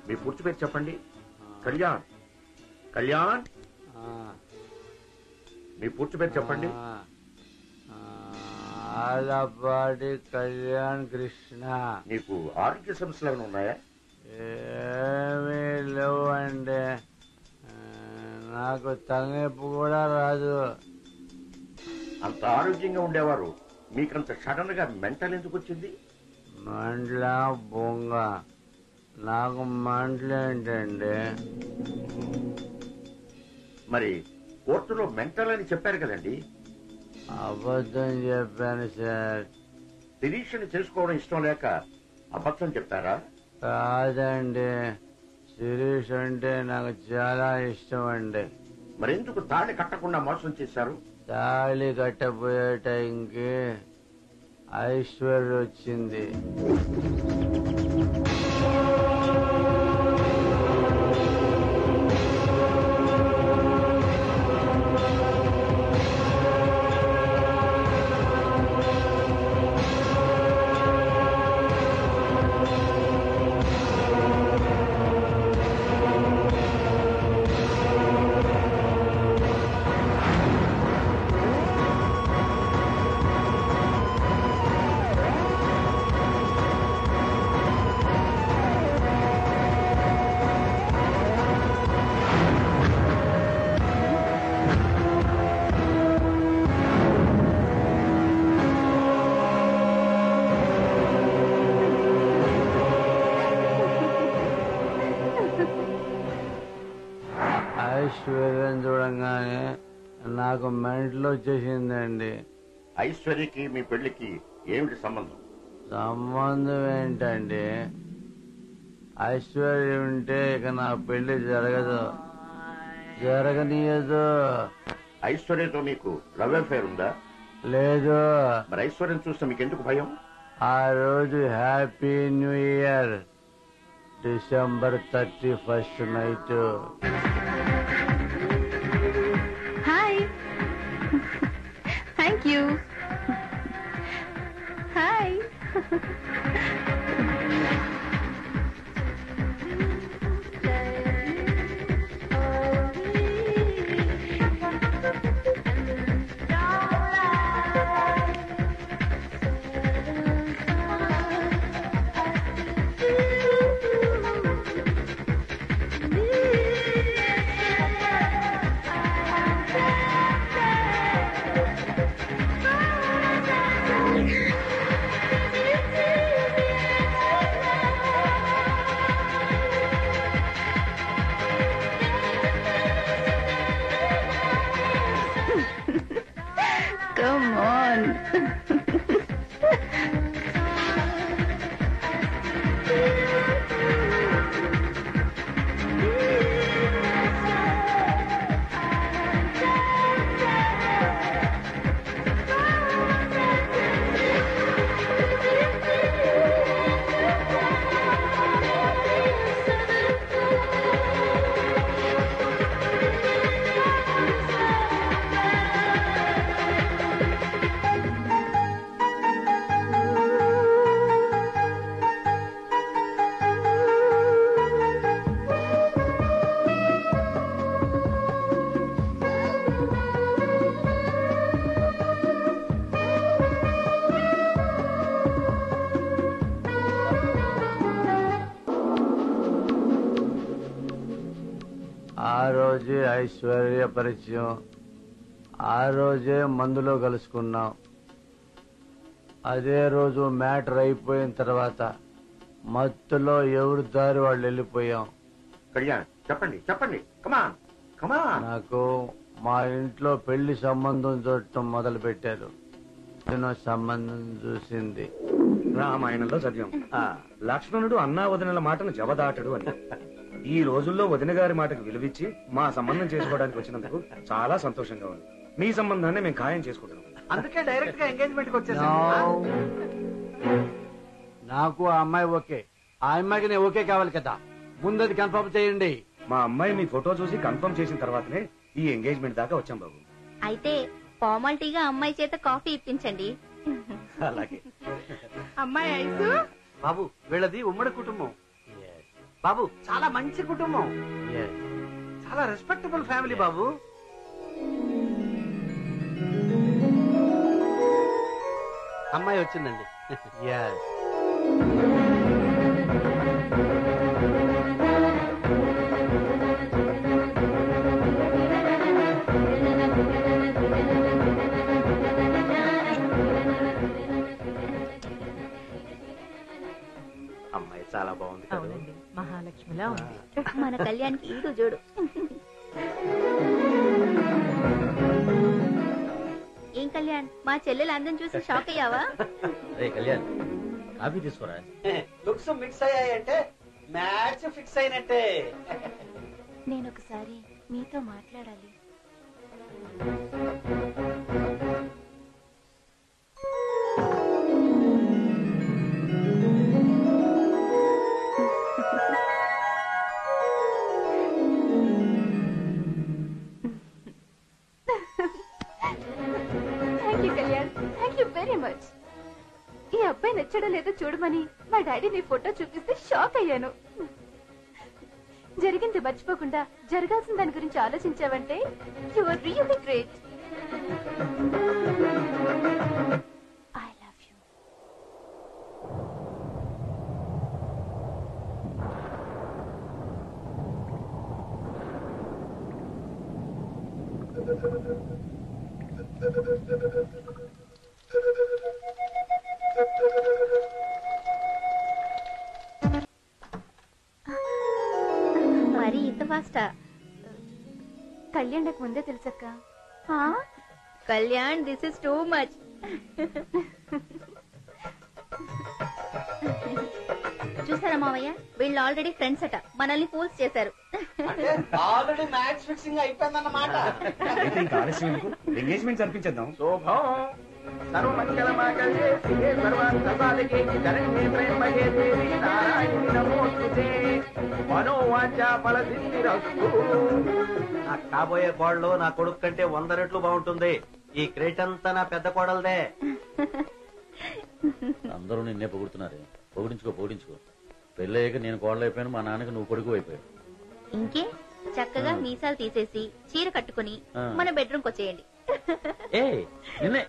మీ పూర్తి పేరు చెప్పండి కళ్యాణ్ కళ్యాణ్ మీ పూర్తి పేరు చెప్పండి ఆలపాటి కళ్యాణ్ కృష్ణ నీకు ఆరోగ్య సమస్యలు ఏమైనా ఉన్నాయా ఏమీ లేవు అండి ఆ, నాకు తలనొప్పి కూడా రాదు అంత ఆరోగ్యంగా ఉండేవారు మీకంత సడన్ గా మెంటల్ ఎందుకు వచ్చింది మంటల బొంగ నాకు మంటలేంటండి మరి కోర్టులో మెంటల్ అని చెప్పారు కదండి అబద్ధం చెప్పాను సార్ శిరీషని చేసుకోవడం ఇష్టం లేక అబద్ధం చెప్పారా కాదండి శిరీష్ అంటే నాకు చాలా ఇష్టం అండి మరెందుకు తాళి కట్టకుండా మోసం చేశారు తాళి కట్టబోయే టైంకి ఐశ్వర్య వచ్చింది ఐశ్వర్యం చూడంగానే నాకు మెంటలు వచ్చేసిందండి ఐశ్వర్యకి మీ పెళ్లికి ఏమిటి సంబంధం సంబంధం ఏంటండి ఐశ్వర్యం ఉంటే ఇక నా పెళ్లి జరగదు జరగనీయదు ఐశ్వర్యతో మీకు లవ్ అఫేర్ ఉందా లేదు మరి ఐశ్వర్యం చూస్తే మీకు ఎందుకు భయం ఆ రోజు happy new year December thirty first night hi thank you hi Come on. ఆ రోజే ఐశ్వర్య పరిచయం ఆ రోజే మందులో కలుసుకున్నాం అదే రోజు మ్యాటర్ అయిపోయిన తర్వాత మత్తులో ఎవరి దారి వాళ్ళు వెళ్ళిపోయాం కళ్యాణ్ చెప్పండి చెప్పండి కమాన్ కమాన్ నాకు మా ఇంట్లో పెళ్లి సంబంధం చూడటం మొదలు పెట్టారు నేను సంబంధం చూసింది రామాయణంలో చదివాం ఆ, లక్ష్మణుడు అన్నా వదినల మాటను జవదాటడు అని ఈ రోజుల్లో వదిన గారి మాటకు విలువిచ్చి మా సంబంధం చేసుకోవడానికి వచ్చినందుకు చాలా సంతోషంగా ఉంది మీ సంబంధాన్ని మేము ఖాయం చేసుకుంటున్నాం అందుకే డైరెక్ట్ గా ఎంగేజ్మెంట్ కి వచ్చేసాను No. నాకు ఆ అమ్మాయి ఓకే ఆ అమ్మాయికి నేను ఓకే కావాలి కదా ముందది కన్ఫర్మ్ చేయండి మా అమ్మాయి మీ ఫోటో చూసి కన్ఫర్మ్ చేసిన తర్వాతనే ఈ ఎంగేజ్మెంట్ దాకా వచ్చాం బాబు అయితే ఫార్మాలిటీగా అమ్మాయి చేత కాఫీ ఇప్పించండి అలాగే అమ్మాయి ఐసు బాబు వీళ్ళది ఉమ్మడి కుటుంబం బాబు చాలా మంచి కుటుంబం Yes. చాలా రెస్పెక్టబుల్ ఫ్యామిలీ బాబు అమ్మాయి వచ్చిందండి Yes. అమ్మాయి చాలా బాగుంది కదా అవునండి మహాలక్ష్మిలా ఉంది మన కళ్యాణ్కి ఈడు చూడు ఏం కళ్యాణ్ మా చెల్లెలు అందం చూసి షాక్ అయ్యావా అరే కళ్యాణ్ కాఫీ తీసుకోరా లుక్స్ మిక్స్ అయ్యాయంటే మ్యాచ్ ఫిక్స్ అయినట్టే నేను ఒకసారి మీతో మాట్లాడాలి thank you Kalyan thank you very much ఈ అబ్బాయి నచ్చడం లేదో చూడమని మా డాడీ నీ ఫోటో చూపిస్తే షాక్ అయ్యాను జరిగింది మర్చిపోకుండా జరగాల్సిన దాని గురించి ఆలోచించావంటే you are really great I love you మరి ఇంత ఫాస్టా కళ్యాణ్ నాకు ముందే తెలుసక్క Kalyan this is too much చూసారా మావయ్య వీళ్ళు ఆల్రెడీ ఫ్రెండ్స్ అట మనల్ని ఫూల్స్ చేశారు ఆల్రెడీ మ్యాచ్ ఫిక్సింగ్ అయిపోయిందన్నమాట అయితే ఇంకా ఆలస్యం ఎందుకు ఎంగేజ్మెంట్ జరిపించేద్దాం శోభం సర్వమంగళమాగళ్యే శివే సర్వార్థసాధకే జనన్యే ప్రేమయే దేవి నారాయణి నమోస్తుతే మనోవాచ ఫలసిద్ధిరస్తు నా కాబోయే కోడలు నా కొడుకు కంటే వంద రెట్లు బాగుంటుంది ఈ క్రేట్ అంతా నా పెద్ద కోడలదే అందరూ నిన్నే పొగుడుతున్నారు పొగిడించుకో పొగిడించుకో పెళ్ళయ్యాక నేను కోడలైపోయాను మా నాన్నకి నువ్వు కొడుకు అయిపోయావు ఇంకే చక్కగా మీసాలు తీసేసి చీర కట్టుకుని ఆ. మన బెడ్రూమ్కి వచ్చేయండి ఏ నిన్నే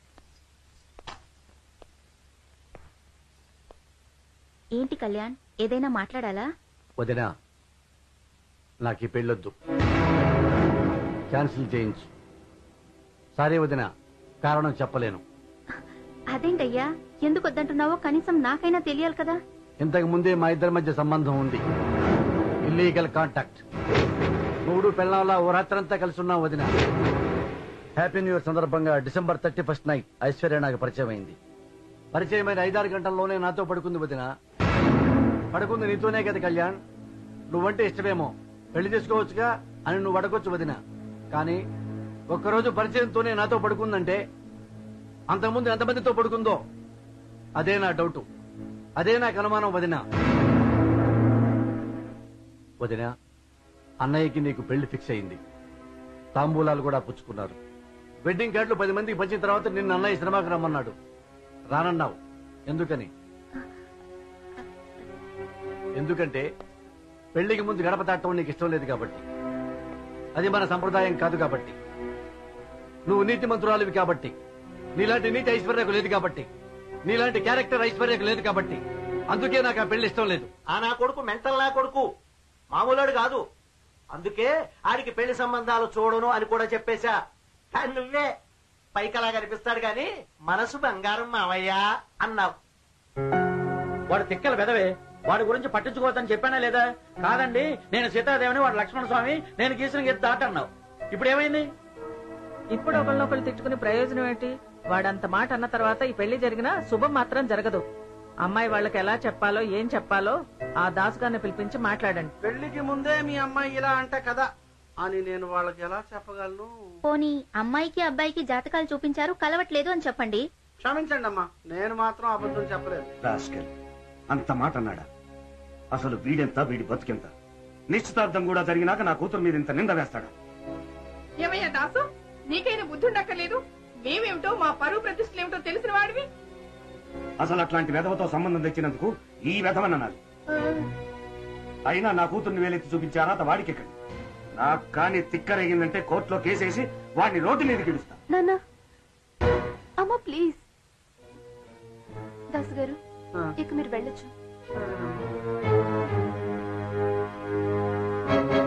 ఏంటి కళ్యాణ్ ఏదైనా మాట్లాడాలా వదినా నాకు ఈ పెళ్ళొద్దు క్యాన్సిల్ చేయించు సారీ వదినా కారణం చెప్పలేను అదేంటయ్యా ఎందుకు వద్దంటున్నావో కనీసం నాకైనా తెలియాలి కదా ఇంతకు ముందే మా ఇద్దరి మధ్య సంబంధం ఉంది ఇల్లీగల్ కాంటాక్ట్ మూడు పెళ్ళంలా ఓ రాత్రంతా కలిసి ఉన్నాం వదిన హ్యాపీ న్యూ ఇయర్ సందర్భంగా December thirty first night Aishwarya నాకు పరిచయం అయింది పరిచయమైన ఐదారు గంటల్లోనే నాతో పడుకుంది వదిన పడుకుంది నీతోనే కదా కళ్యాణ్ నువ్వంటే ఇష్టమేమో పెళ్లి చేసుకోవచ్చుగా అని నువ్వు అడగొచ్చు వదిన కానీ ఒక్కరోజు పరిచయంతోనే నాతో పడుకుందంటే అంతకుముందు ఎంతమందితో పడుకుందో అదే నా డౌట్ అదే నాకు అనుమానం వదిన వదిన అన్నయ్యకి నీకు పెళ్లి ఫిక్స్ అయింది తాంబూలాలు కూడా పుచ్చుకున్నారు వెడ్డింగ్ కార్డులు పది మందికి పంచిన తర్వాత నిన్న అన్నయ్య సినిమాకి రమ్మన్నాడు రానన్నావు ఎందుకని ఎందుకంటే పెళ్లికి ముందు గడప దాటం నీకు ఇష్టం లేదు కాబట్టి అది మన సంప్రదాయం కాదు కాబట్టి నువ్వు నీతి మంత్రురాలివి కాబట్టి నీలాంటి నీతి ఐశ్వర్యకు లేదు కాబట్టి నీలాంటి క్యారెక్టర్ ఐశ్వర్యకు లేదు కాబట్టి అందుకే నాకు ఆ పెళ్లి ఇష్టం లేదు ఆ నా కొడుకు మెంటల్ నా కొడుకు మామూలుడు కాదు అందుకే ఆడికి పెళ్లి సంబంధాలు చూడను అని కూడా చెప్పేశా కానీ నువ్వే పైకలా కనిపిస్తాడు గాని మనసు బంగారం మావయ్యా అన్నావు వాడు తిక్కల పెదవే వాడి గురించి పట్టించుకోవద్దని చెప్పానా లేదా కాదండి నేను సీతాదేవిని వాడు లక్ష్మణ స్వామి నేను గీసిన గీత దాట అన్నావు ఇప్పుడు ఏమైంది ఇప్పుడు ఒకళ్ళనొకళ్ళు తిట్టుకునే ప్రయోజనం ఏంటి వాడంత మాట అన్న తర్వాత ఈ పెళ్లి జరిగినా శుభం మాత్రం జరగదు అమ్మాయి వాళ్ళకి ఎలా చెప్పాలో ఏం చెప్పాలో ఆ దాసుగారిని పిలిపించి మాట్లాడండి పెళ్లికి ముందే మీ అమ్మాయి ఇలా అంట కదా అని నేను వాళ్ళకి ఎలా చెప్పగలను పోనీ అమ్మాయికి అబ్బాయికి జాతకాలు చూపించారు కలవట్లేదు అని చెప్పండి క్షమించండి అమ్మా నేను మాత్రం అబద్ధం చెప్పలేదు రాస్కెల్ అంత మాట అన్నాడా అసలు వీడెంత వీడి బతుకెంత నిశ్చితార్థం కూడా జరిగినాక నా కూతురు మీద ఇంత నింద వేస్తాడా ఏమయ్యా దాసు నీకైనా బుద్ధి ఉండక్కర్లేదు మేమేమిటో మా పరువు ప్రతిష్టలు ఏమిటో తెలిసిన వాడివి అసలు అట్లాంటి వెధవతో సంబంధం తెచ్చినందుకు ఈ వెధవనన్నాడు అయినా నా కూతుర్ని వేలెత్తి చూపించే అర్హత వాడికి ఎక్కడి నాకు కానీ తిక్కరేగిందంటే కోర్టులో కేసేసి వాడిని రోడ్డు మీద గిడుస్తా నాన్న అమ్మ ప్లీజ్ దాసు గారు ఇక మీరు వెళ్ళొచ్చు